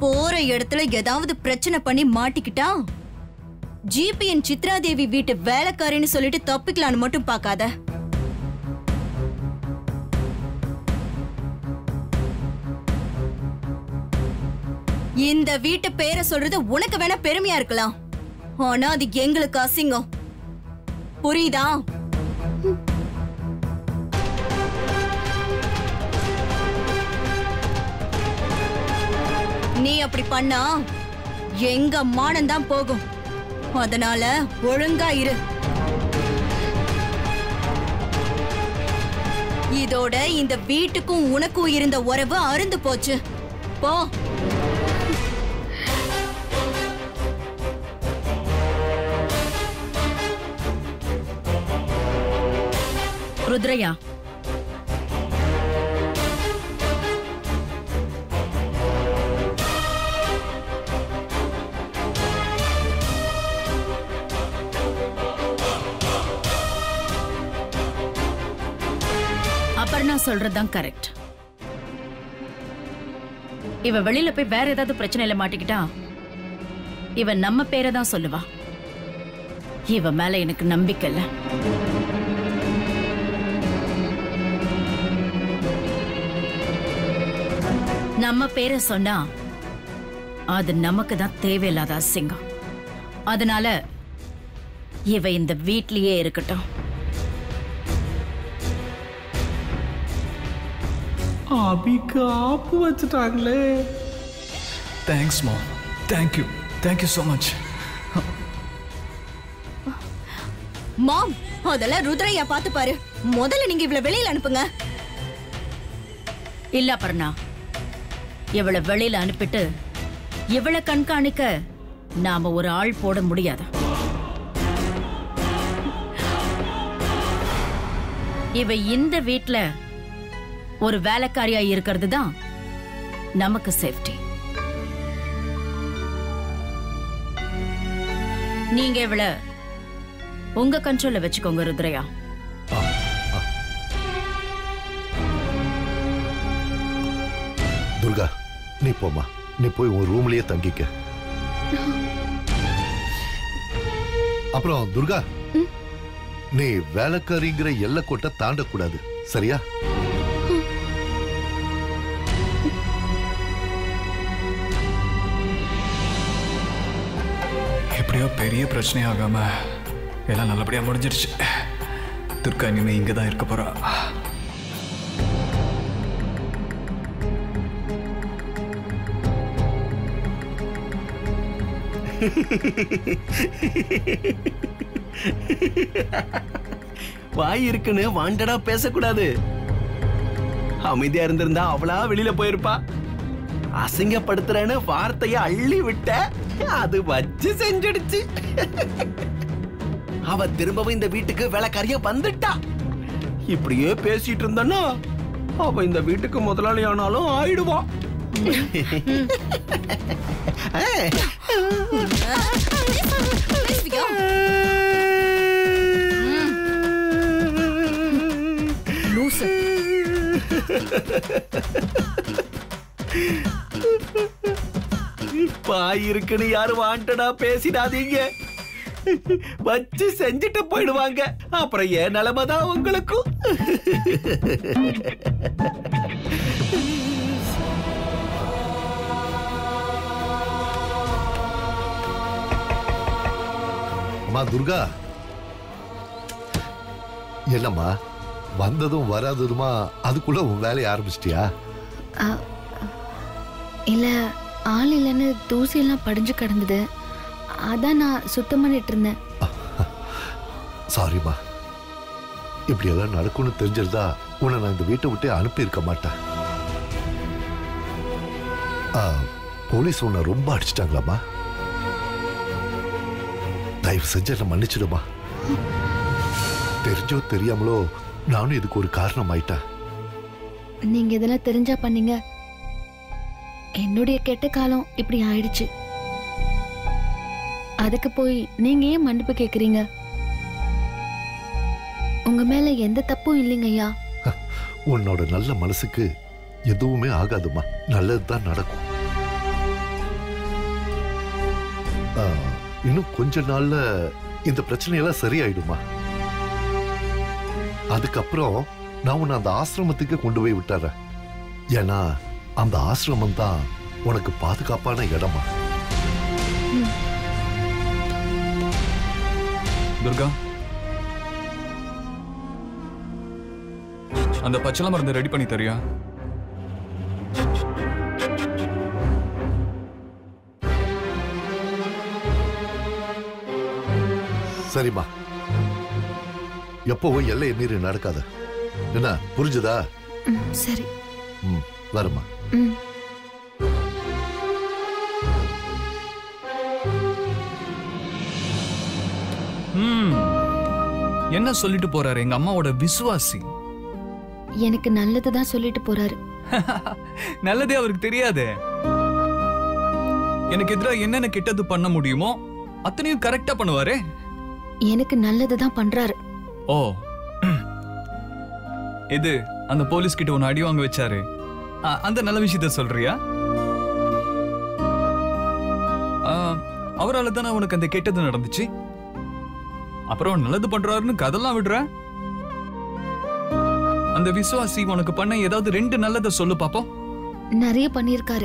போற இடத்துல ஏதாவது பிரச்சனை பண்ணி மாட்டிக்கிட்டா ஜிபிஎன் சித்ராதேவி வீட்டு வேலைக்காரின்னு சொல்லிட்டு தப்பிக்கலான்னு மட்டும் பார்க்காத இந்த வீட்டு பேரை சொல்றது உனக்கு வேணா பெருமையா இருக்கலாம் ஆனா அது எங்களுக்கு அசிங்கம் புரியுதா நீ அப்படி பண்ணா எங்க மானம் தான் போகும் அதனால ஒழுங்கா இரு இதோட இந்த வீட்டுக்கும் உனக்கும் இருந்த உறவு அருந்து போச்சு போ ருத்ரையா அபர்ணா சொல்றதுதான் கரெக்ட் இவ வெளியில போய் வேற ஏதாவது பிரச்சனையில மாட்டிக்கிட்டா இவ நம்ம பேரை தான் சொல்லுவா இவ மேல எனக்கு நம்பிக்கை இல்ல நம்ம பேரை சொன்னா அது நமக்கு தான் தேவையில்லாத அசிங்கம் அதனால இவ இந்த வீட்லயே இருக்கட்டும் அபிக்கு ஆப்பு வச்சுட்டாங்களே தேங்க்ஸ் மா thank you thank you so much mom அதெல்லாம் ருத்ரையா பார்த்து பாரு முதல்ல நீங்க இவ்வளவு வெளியில அனுப்புங்க இல்ல அபர்ணா இவளை வெளியில அனுப்பிட்டு இவளை கண்காணிக்க நாம ஒரு ஆள் போட முடியாது இவ இந்த வீட்ல ஒரு வேலைக்காரியா இருக்கிறது தான் நமக்கு சேஃப்டி நீங்க இவள உங்க கண்ட்ரோல்ல வச்சுக்கோங்க ருத்ரையா துர்கா நீ போம்மா நீ போய் உன் ரூம்லயே தங்கிக்க அப்புறம் துர்கா நீ வேலைக்காரிங்கிற எல்லைக்கோட்டை தாண்டக்கூடாது சரியா எப்படியோ பெரிய பிரச்சனை ஆகாம எல்லாம் நல்லபடியா முடிஞ்சிருச்சு துர்கா இனிமே இங்க தான் இருக்க போறா வாய் இருக்குன்னு வாண்டடா பேசக்கூடாது அமைதியா இருந்திருந்தா அவளா வெளியில போயிருப்பா அசிங்கப்படுத்துறேன்னு வார்த்தைய அள்ளி விட்ட அது வச்சு செஞ்சிடுச்சு அவ திரும்பவும் இந்த வீட்டுக்கு வேலைக்காரியா வந்துட்டா இப்படியே பேசிட்டு இருந்தானா அவ இந்த வீட்டுக்கு முதலாளி ஆனாலும் ஆயிடுவா பேசுவியா? லூசு வாய் இருக்குன்னு யாரும் வாண்டடா பேசிடாதீங்க வச்சு செஞ்சுட்டு போயிடுவாங்க அப்புறம் என் நிலைமை தான் உங்களுக்கும் அம்மா துர்கா என்னம்மா வந்ததும் வராததுமா அதுக்குள்ள உன் வேலையை ஆரம்பிச்சிட்டியா ஆ, இல்ல ஆள் இல்லைன்னு தூசியெல்லாம் படிஞ்சு கிடந்தது அதான் நான் சுத்தம் பண்ணிட்டு இருந்தேன் சாரிம்மா இப்படி எல்லாம் நடக்கும்னு தெரிஞ்சிருந்தா உன்னை நான் இந்த வீட்டை விட்டு அனுப்பியிருக்க மாட்டேன் ஆ, போலீஸ் உன்னை ரொம்ப அடிச்சிட்டாங்களாம்மா தயவு செஞ்சு என்னை மன்னிச்சிடுமா தெரிஞ்சோ தெரியாமலோ நானும் இதுக்கு ஒரு காரணம் ஆயிட்டேன் நீங்க இதெல்லாம் தெரிஞ்சா பண்ணீங்க என்னுடைய கெட்ட காலம் இப்படி ஆயிடுச்சு அதுக்கு போய் நீங்க ஏன் மன்னிப்பு கேக்குறீங்க உங்க மேல எந்த தப்பும் இல்லைங்க ஐயா உன்னோட நல்ல மனசுக்கு எதுவுமே ஆகாதுமா நல்லதுதான் நடக்கும் ஆ, இன்னும் கொஞ்ச நாள்ல இந்த பிரச்சனையெல்லாம் சரியாயிடுமா அதுக்கப்புறம் நான் உன்னை அந்த ஆசிரமத்துக்கு கொண்டு போய் விட்டுறேன் ஏன்னா அந்த ஆசிரமம் தான் உனக்கு பாதுகாப்பான இடமா துர்கா அந்த பச்சளை மருந்து ரெடி பண்ணி தரியா சரிம்மா எப்பவும் எல்லையை மீறி நடக்காத என்ன புரிஞ்சுதா ம், சரி ம் வருமா ம் ம் என்ன சொல்லிட்டு போறாரு எங்க அம்மாவோட விசுவாசி எனக்கு நல்லது தான் சொல்லிட்டு போறாரு நல்லதே அவருக்கு தெரியாதே எனக்கு எதிராக என்னென்ன கெட்டது பண்ண முடியுமோ அத்தனையும் கரெக்டா பண்ணுவாரே எனக்கு நல்லது தான் பண்றாரு ஓ இது அந்த போலீஸ் கிட்ட ஒன்னு அடி வாங்க வச்சாரு ஆ, அந்த நல்ல விஷயத்த சொல்றியா அவரால் தானே உனக்கு அந்த கெட்டது நடந்துச்சு அப்புறம் நல்லது பண்றாருன்னு கதெல்லாம் விடுற அந்த விசுவாசி உனக்கு பண்ண ஏதாவது ரெண்டு நல்லதை சொல்லு பாப்போம் நிறைய பண்ணியிருக்காரு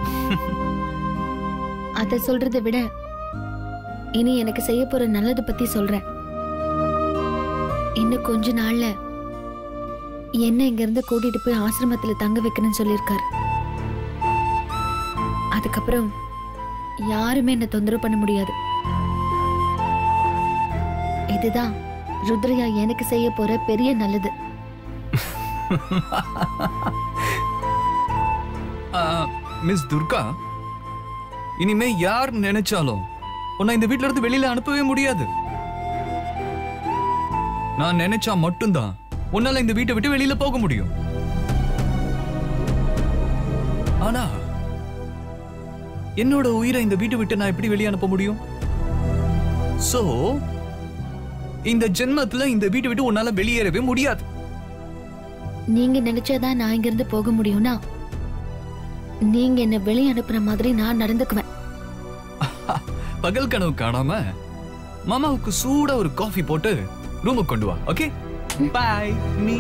அத சொல்றதை விட இனி எனக்கு செய்ய போற நல்லது பத்தி சொல்றேன் இன்னும் கொஞ்ச நாள்ல என்ன இங்க இருந்து கூட்டிட்டு போய் ஆசிரமத்துல தங்க வைக்கணும்னு சொல்லியிருக்காரு அதுக்கப்புறம் யாருமே என்ன தொந்தரவு பண்ண முடியாது இதுதான் ருத்ரையா எனக்கு செய்ய போற பெரிய நல்லது ஆ, மிஸ் துர்கா இனிமே யார் நினைச்சாலும் உன்னை இந்த வீட்ல இருந்து வெளியில அனுப்பவே முடியாது நான் நினைச்சா மட்டும்தான் உன்னால இந்த வீட்டை விட்டு வெளியில போக முடியும் ஆனா என்னோட உயிரை இந்த வீட்டை விட்டு நான் எப்படி வெளியே அனுப்ப முடியும் சோ இந்த ஜென்மத்துல இந்த வீட்டை விட்டு உன்னால வெளியேறவே முடியாது நீங்க நினைச்சாதான் நான் இங்க இருந்து போக முடியும்னா நீங்க என்ன வெளியே அனுப்புற மாதிரி நான் நடந்துக்குவேன் பகல் கனவு காணாம மாமாவுக்கு சூடா ஒரு காஃபி போட்டு ரூமுக்கு கொண்டு வா ஓகே பாய் நீ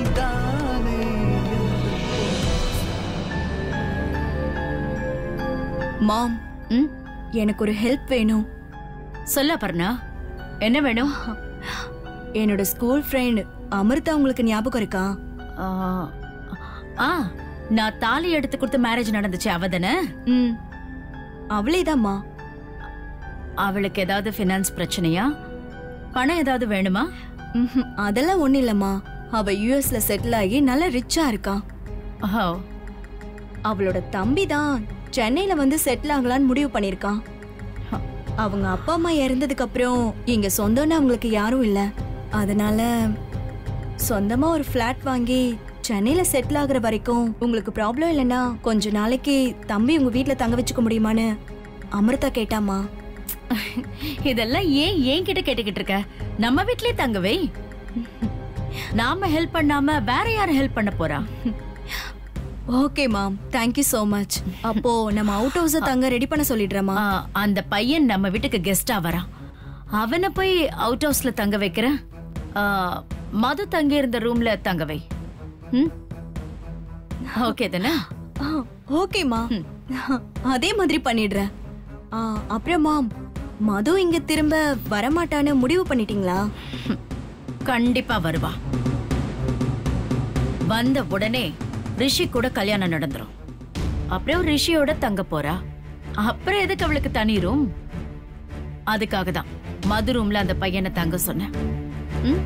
மாம் ம் எனக்கு ஒரு ஹெல்ப் வேணும் சொல்ல பர்ணா என்ன வேணும் என்னோட ஸ்கூல் ஃப்ரெண்ட் அமிர்தா உங்களுக்கு ஞாபகம் இருக்கா ஆ, ஆ நான் தாலி எடுத்து கொடுத்து மேரேஜ் நடந்துச்சு அவ தானே ம் அவளேதாம்மா அவளுக்கு ஏதாவது ஃபினான்ஸ் பிரச்சனையா பணம் ஏதாவது வேணுமா ம்ஹும், அதெல்லாம் ஒண்ணும் இல்லம்மா அவ யூஎஸ்ல செட்டில் ஆகி நல்லா ரிச்சா இருக்கா ஓ அவளோட தம்பி தான் சென்னையில வந்து செட்டில் ஆகலான்னு முடிவு பண்ணிருக்கான் அவங்க அப்பா அம்மா இறந்ததுக்கு அப்புறம் இங்க சொந்தம்னு அவங்களுக்கு யாரும் இல்ல அதனால சொந்தமா ஒரு ஃபிளாட் வாங்கி சென்னையில செட்டில் ஆகுற வரைக்கும் உங்களுக்கு ப்ராப்ளம் இல்லைன்னா கொஞ்ச நாளைக்கு தம்பி உங்க வீட்ல தங்க வச்சுக்க முடியுமான்னு அமிர்தா கேட்டாமா இதெல்லாம் ஏன் ஏன் கிட்ட கேட்டுக்கிட்டு இருக்க நம்ம வீட்லயே தங்க வை நாம ஹெல்ப் பண்ணாம வேற யாரு ஹெல்ப் பண்ண போறா okay mom thank you so much அப்போ நம்ம அவுட் ஹவுஸ தங்க ரெடி பண்ண சொல்லிடுறேம்மா ஆ, அந்த பையன் நம்ம வீட்டுக்கு கெஸ்டா வரான் அவனை போய் அவுட் ஹவுஸ்ல தங்க வைக்கிற ஆ, மது தங்கி இருந்த ரூம்ல தங்க வை ம் ஓகே தானே ஆ, ஓகேம்மா அதே மாதிரி பண்ணிடுறேன் ஆ, அப்புறம் மாம் மது இங்க திரும்ப வரமாட்டான்னு முடிவு பண்ணிட்டீங்களா கண்டிப்பா வருவா வந்த உடனே ரிஷி கூட கல்யாணம் நடந்துரும் அப்புறம் ரிஷியோட தங்க போறா அப்புறம் எதுக்கு அவளுக்கு தனி ரூம் அதுக்காக தான் மது ரூம்ல அந்த பையனை தங்க சொன்னேன் ம்?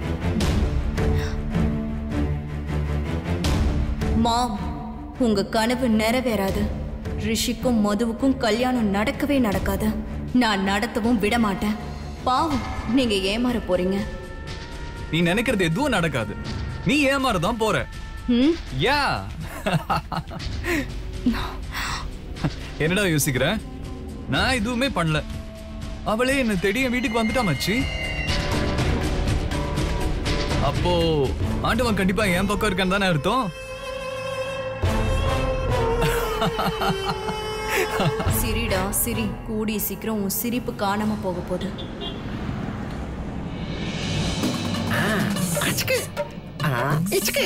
மாம் உங்க கனவு நிறைவேறாது ரிஷிக்கும் மதுவுக்கும் கல்யாணம் நடக்கவே நடக்காது நான் நடத்தவும் விட மாட்டேன் பாவம் நீங்க ஏமாற போறீங்க நீ நினைக்கிறது எதுவும் நடக்காது நீ ஏமாறதான் போற ம் யா என்னடா யோசிக்கிற நான் எதுவுமே பண்ணல அவளே என்ன தேடி என் வீட்டுக்கு வந்துட்டா மச்சி அப்போ ஆண்டவன் கண்டிப்பா என் பக்கம் இருக்கான்னு தானே அர்த்தம் சிரிடா சிரி கூடி சீக்கிரம் உன் சிரிப்பு காணாம போக போகுது அச்சுக்கு ஆ இச்சுக்கு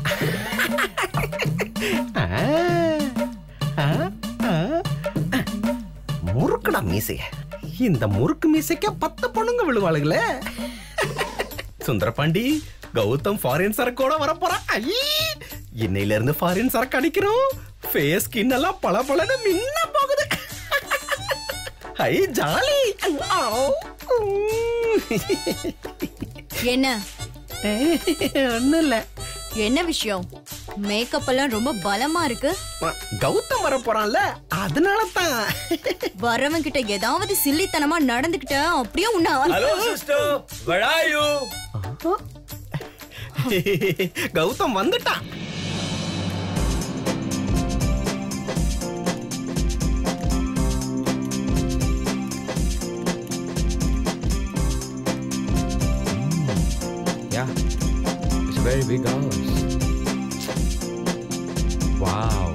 ஆ, ஆ, ஆ. முறுக்குடா மீசைய இந்த முறுக்கு மீசைக்க பத்து பொண்ணுங்க விழுவாளுங்களே சுந்தரபாண்டி கௌதம் ஃபாரின் சரக்கோட வரப்போறான் ஐ இன்னையில இருந்து ஃபாரின் சரக்கு அடிக்கிறோம் ஃபேஸ் ஸ்கின் எல்லாம் பல பலன்னு மின்ன போகுது ஐ ஜாலி என்ன ஒன்னும் இல்ல என்ன விஷயம் மேக்கப் எல்லாம் ரொம்ப பலமா இருக்கு கௌதம் வர போறான்ல அதனால தான் வரவன் கிட்ட ஏதாவது சில்லித்தனமா நடந்துக்கிட்ட அப்படியே உன்னை hello sister where are you Gautham வந்துட்டான் yeah it's a very big house wow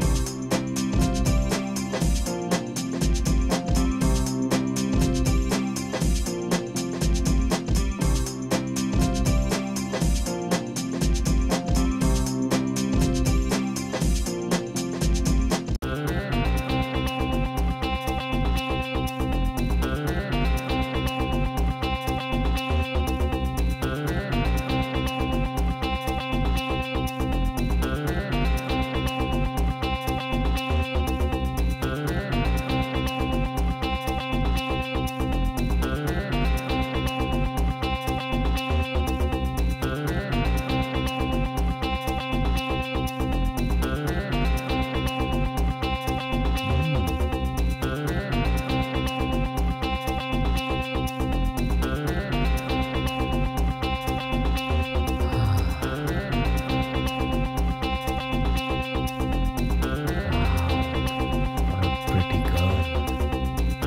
what a pretty girl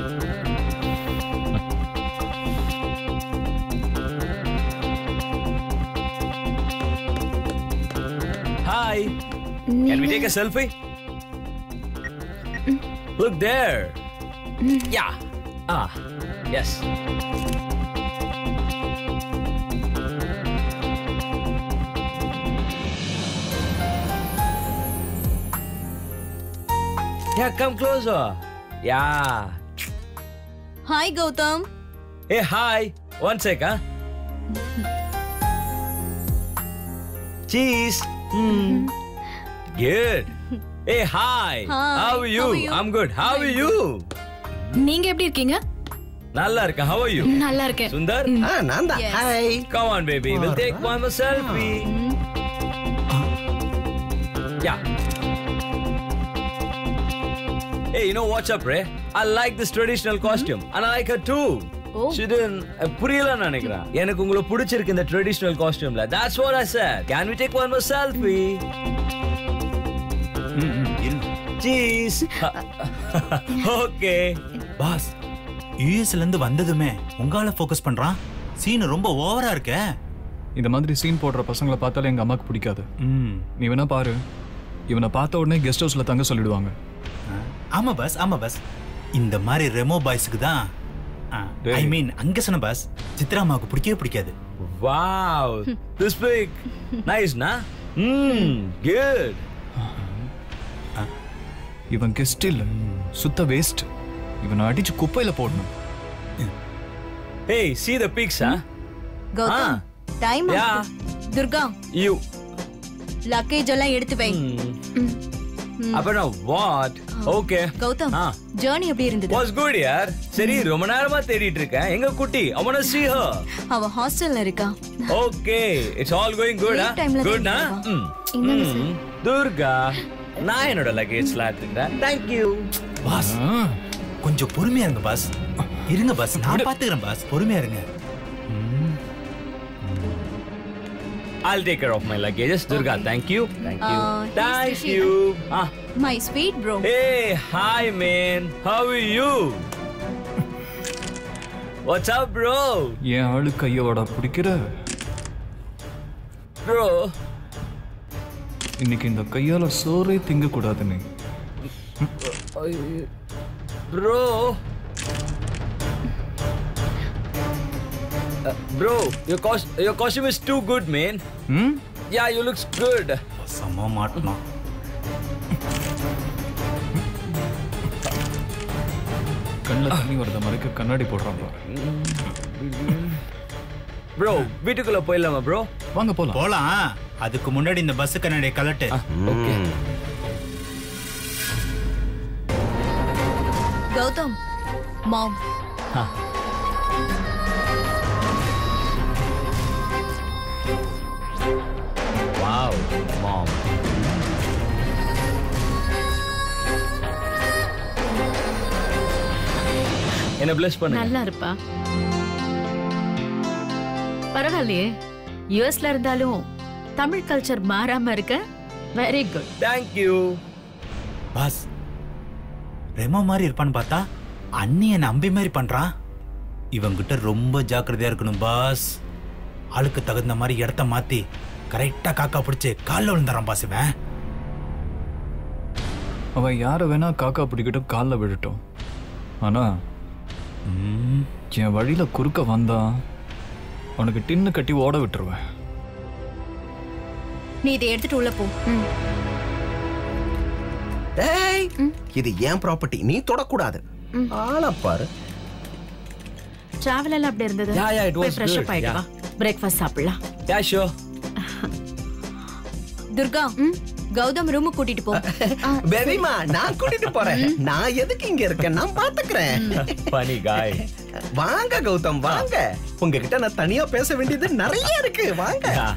Hi. Can we take a selfie? Look there. Yeah. Ah. Yes. Yeah, come closer. Yeah. Hi Gautham Hey, hi. One sec, huh? Cheese. Mm. Good. Hey, hi. Hi. How are you? How are you? I'm good. How are you? நீங்க எப்படி இருக்கீங்க நல்லா இருக்கேன். How are you? நல்லா இருக்கேன் சுந்தர்? ஆ நான் தான் Yes. Hi Come on, baby. We'll take one more selfie. Yeah. Hey, you know what's up, Ray? I like this traditional costume, and I like her too. Oh. She didn't uh, புரியலன்னு நினைக்கிறேன் எனக்கு உங்களை பிடிச்சிருக்கு இந்த traditional காஸ்டியூம்ல that's what I said can we take one more selfie cheese okay boss யூஎஸ்ல இருந்து வந்ததுமே உங்கால ஃபோக்கஸ் பண்றான் சீன் ரொம்ப ஓவரா இருக்கே இந்த மாதிரி சீன் போடுற பசங்களை பார்த்தாலே எங்க அம்மாக்கு பிடிக்காது ம் நீ வேணா பாரு இவனை பார்த்த உடனே கெஸ்ட் ஹவுஸ்ல தங்க சொல்லிடுவாங்க ஆமா பாஸ் ஆமா பாஸ் இந்த மாதிரி ரெமோ பாய்ஸ்க்கு தான் ஐ டேய். மீன் அங்க சொன்ன பாஸ் சித்ராமாவுக்கு பிடிக்கவே பிடிக்காது wow this big nice na mm good இவன் கெஸ்ட் இல்ல சுத்த வேஸ்ட் இவனை அடிச்சு குப்பையில போடணும் hey see the pics huh Gautham time Yeah. Durga you luggage எல்லாம் எடுத்து வை அப்புறம் வாட் ஓகே கௌதம் ஆ. ஜேர்னி எப்படி இருந்தது வாஸ் குட் யார் சரி ரொம்ப நேரமா தேடிட்டு இருக்கேன் எங்க குட்டி I want to see her அவ ஹாஸ்டல்ல இருக்கா okay it's all going good Late time ல தான் குட் நா இருக்கா? துர்கா நான் என்னோட லக்கேஜ்லாம் எடுத்துக்கிறேன் தேங்க் யூ பாஸ் கொஞ்சம் பொறுமையா இருங்க பாஸ் இருங்க பாஸ் நான் பாத்துக்கிறேன் பாஸ் பொறுமையா இருங்க I'll take care of my luggages. Durga, thank you. Thank you. Uh, he's thank Rishi. you. Ah, my sweet bro hey, hi man. How are you? What's up, bro? என் ஆளு கையோட பிடிக்கிற Bro, இன்னைக்கு இந்த கையால சோறே திங்க கூடாது நீ bro bro your cost your costume is too good man ம் yeah you looks good செம்ம மாட்டணும் கண்ணில் தண்ணி வரத மறைக்க கண்ணாடி போடுறான் பாரு ப்ரோ வீட்டுக்குள்ள போயிடலாமா ப்ரோ வாங்க போலாம் போலாம் அதுக்கு முன்னாடி இந்த பஸ் கண்ணாடியை கலட்டு okay Gautham mom wow mom என்ன பிளஸ் பண்ணுங்க நல்லா இருப்பா பரவாயில்லையே யுஎஸ்ல இருந்தாலும் தமிழ் கல்ச்சர் மாறாம இருக்க very good thank you boss Remo மாதிரி இருப்பான்னு பார்த்தா அண்ணி என்ன அம்பி மாதிரி பண்றான் இவங்கிட்ட ரொம்ப ஜாக்கிரதையா இருக்கணும் பாஸ் ஆளுக்கு தகுந்த மாதிரி இடத்த மாத்தி கரெக்டா காக்கா பிடிச்சு காலில் விழுந்துறான் பாஸ் இவன் அவன் யாரை வேணா காக்கா பிடிக்கட்டும் காலில் விழட்டும் ஆனா ம், என் வழியில குறுக்க வந்தான் உனக்கு டின்னு கட்டி ஓட விட்டுருவேன் நீ இதை எடுத்துட்டு உள்ள போ டேய் இது ஏன் ப்ராப்பர்ட்டி நீ தொடக்கூடாது ஆளை பாரு டிராவல் எல்லாம் அப்படி இருந்தது Yeah, yeah, it was போய் ஃப்ரெஷ் good, அப் ஆயிட்டு yeah. வா பிரேக்ஃபாஸ்ட் சாப்பிடலாம் யா ஷோ துர்கா கௌதம் ரூமுக்கு கூட்டிட்டு போ பேபிமா நான் கூட்டிட்டு போறேன் நான் எதுக்கு இங்க இருக்கேன் நான் பாத்துக்கிறேன் funny guy வாங்க கௌதம் வாங்க உங்ககிட்ட நான் தனியா பேச வேண்டியது நிறைய இருக்கு வாங்க yeah.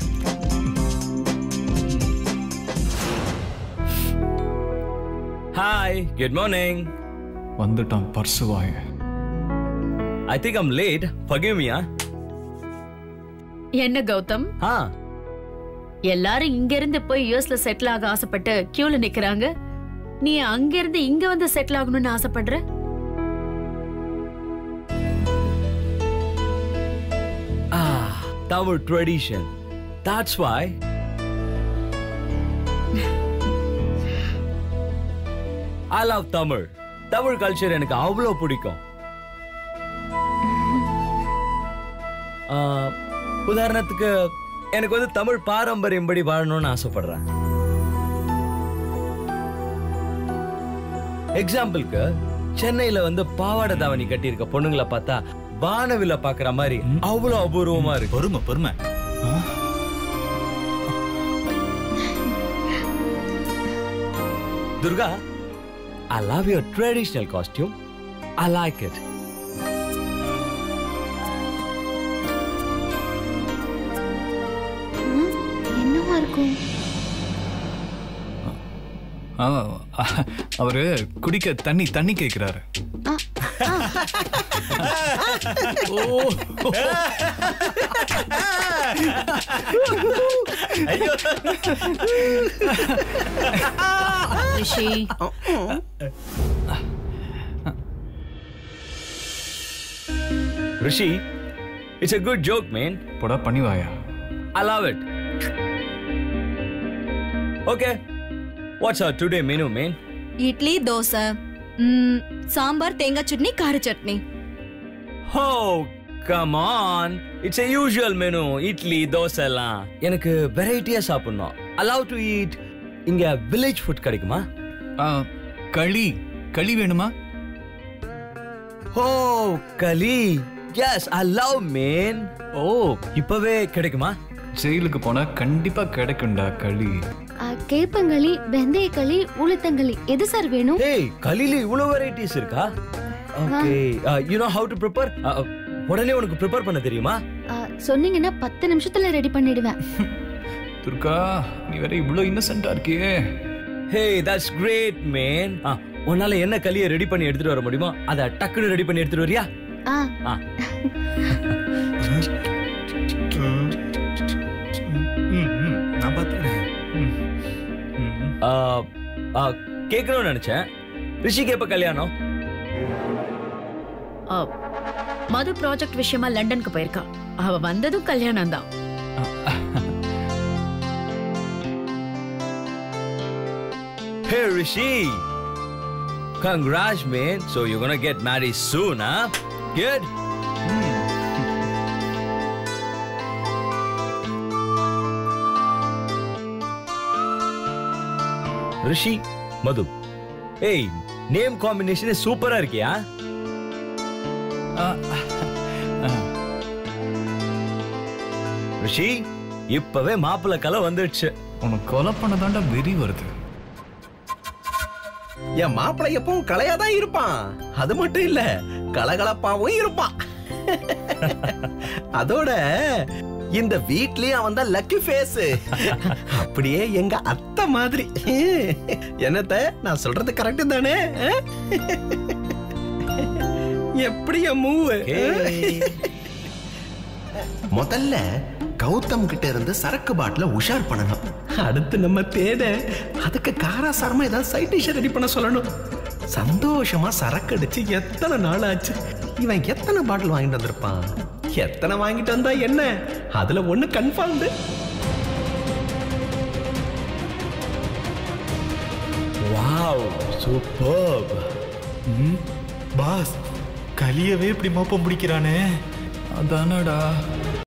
Hi, good morning. வந்துட்டான் பர்சு வாய I think I'm late. Forgive me, huh? என்ன கௌதம் Huh? எல்லாரும் இங்க இருந்து போய் யுஎஸ்ல செட்டில் ஆக ஆசைப்பட்டு கியூல நிக்கறாங்க நீ அங்க இருந்து இங்க வந்து செட்டில் ஆகணும்னு ஆசைப்படுற Ah, Tamil tradition. That's why. I love Tamil. Tamil culture எனக்கு அவ்வளோ பிடிக்கும் ஆஹ், உதாரணத்துக்கு எனக்கு வந்து தமிழ் பாரம்பரியம்படி வாழணும்னு ஆசைப்படுறேன் எக்ஸாம்பிளுக்கு சென்னையில வந்து பாவாடை தாவணி கட்டியிருக்க பொண்ணுங்களை பார்த்தா வானவில பாக்குற மாதிரி அவ்வளவு அபூர்வமா இருக்கு பொறுமை பொறுமை Durga I love your traditional costume I like it ம், என்னவா இருக்கும் ஆ, அவரு குடிக்க தண்ணி தண்ணி கேக்குறாரு ஓ Rishi Rishi it's a good joke man போடா பண்ணி வாயா I love it okay what's are today menu man idli dosa ம், சாம்பார் தேங்காய் சட்னி கார சட்னி ஹோ come on it's a usual menu idli dosa எல்லாம் எனக்கு வெரைட்டியா சாப்பிடணும் allow டு ஈட் இங்க வில்லேஜ் ஃபுட் கிடைக்குமா ஆ, களி களி வேணுமா ஓ களி எஸ் ஐ லவ் மேன் ஓ இப்பவே கிடைக்குமா ஜெயிலுக்கு போனா கண்டிப்பா கிடைக்கும்டா களி ஆ, கேப்பங்களி வெந்தயக்களி உளுத்தங்களி எது சார் வேணும் ஏய் களில இவ்வளவு வெரைட்டிஸ் இருக்கா okay you know how to prepare உடனே உனக்கு ப்ரிப்பேர் பண்ண தெரியுமா ஆ, சொன்னீங்கன்னா பத்து நிமிஷத்துல ரெடி பண்ணிடுவேன் துர்கா நீ வேற இவ்வளவு இன்னசென்ட்டா இருக்கியே ஹே தட்ஸ் கிரேட் மேன் உன்னால என்ன களியை ரெடி பண்ணி எடுத்துட்டு வர முடியுமோ அதை டக்குன்னு ரெடி பண்ணி எடுத்துட்டு வரியா ஆ ஆ ம், ம், நான் பார்த்தேன் ம், ம். ஆ, ஆ, கேட்கணும்னு நினைச்சேன் ரிஷிக்கு எப்ப கல்யாணம் ஆ, மது ப்ராஜெக்ட் விஷயமா லண்டனுக்கு போயிருக்கா அவ வந்ததும் கல்யாணம் தான் ஹே ரிஷி Congrats, man. So you're gonna get married soon, huh? Good. ரிஷி மது ஏய் நேம் காம்பினேஷன் சூப்பரா இருக்கியா ரிஷி இப்பவே மாப்பிள்ளை கலை வந்துடுச்சு உனக்கு கொலை பண்ணதாண்டா வெறி வருது என் மாப்பிள்ளை எப்பவும் கலையாதான் இருப்பான் அது மட்டும் இல்ல கலகலப்பாவும் இருப்பான் அதோட இந்த வீட்லயே அவன் தான் லக்கி ஃபேஸ் அப்படியே எங்க அத்தை மாதிரி என்னத்த நான் சொல்றது கரெக்ட் தானே எப்படி என் மூவ் முதல்ல கௌதம் கிட்ட இருந்து சரக்கு பாட்டில உஷார் பண்ணணும் அடுத்து நம்ம தேட அதுக்கு காராசாரமா ஏதாவது சைட் டிஷ் ரெடி பண்ண சொல்லணும் சந்தோஷமா சரக்கு அடிச்சு எத்தனை நாள் ஆச்சு இவன் எத்தனை பாட்டில் வாங்கிட்டு வந்திருப்பான் எத்தனை வாங்கிட்டு வந்தா என்ன அதுல ஒண்ணு கன்ஃபார்ம்டு வாவ் சூப்பர் பாஸ் கலியவே இப்படி மோப்பம் பிடிக்கிறானே அதானடா